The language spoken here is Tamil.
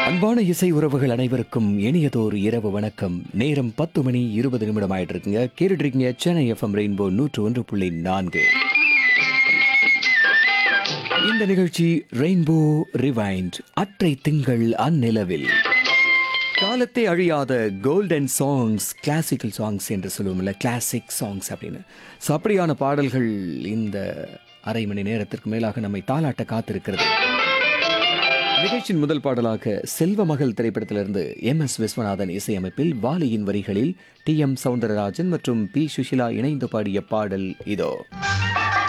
அன்பான இசை உறவுகள் அனைவருக்கும் இனியதோர் இரவு வணக்கம் நேரம் பத்து மணி இருபது நிமிடம் ஆயிட்டு இருக்குங்க கேட்டுட்டு இருக்கீங்க சென்னை எஃப்எம் ரெயின்போ நூற்று ஒன்று புள்ளி நான்கு இந்த நிகழ்ச்சி ரெயின்போ ரிவைண்ட் அற்றை திங்கள் அந்நிலவில் காலத்தை அழியாத கோல்டன் சாங்ஸ் கிளாசிக்கல் சாங்ஸ் என்று சொல்லுவோம்ல கிளாசிக் சாங்ஸ் அப்படின்னு ஸோ அப்படியான பாடல்கள் இந்த அரை மணி நேரத்திற்கு மேலாக நம்மை தாளாட்ட காத்திருக்கிறது நிகழ்ச்சியின் முதல் பாடலாக செல்வ மகள் திரைப்படத்திலிருந்து எம் எஸ் விஸ்வநாதன் இசையமைப்பில் வாலியின் வரிகளில் டி எம் சவுந்தரராஜன் மற்றும் பி சுஷிலா இணைந்து பாடிய பாடல் இதோ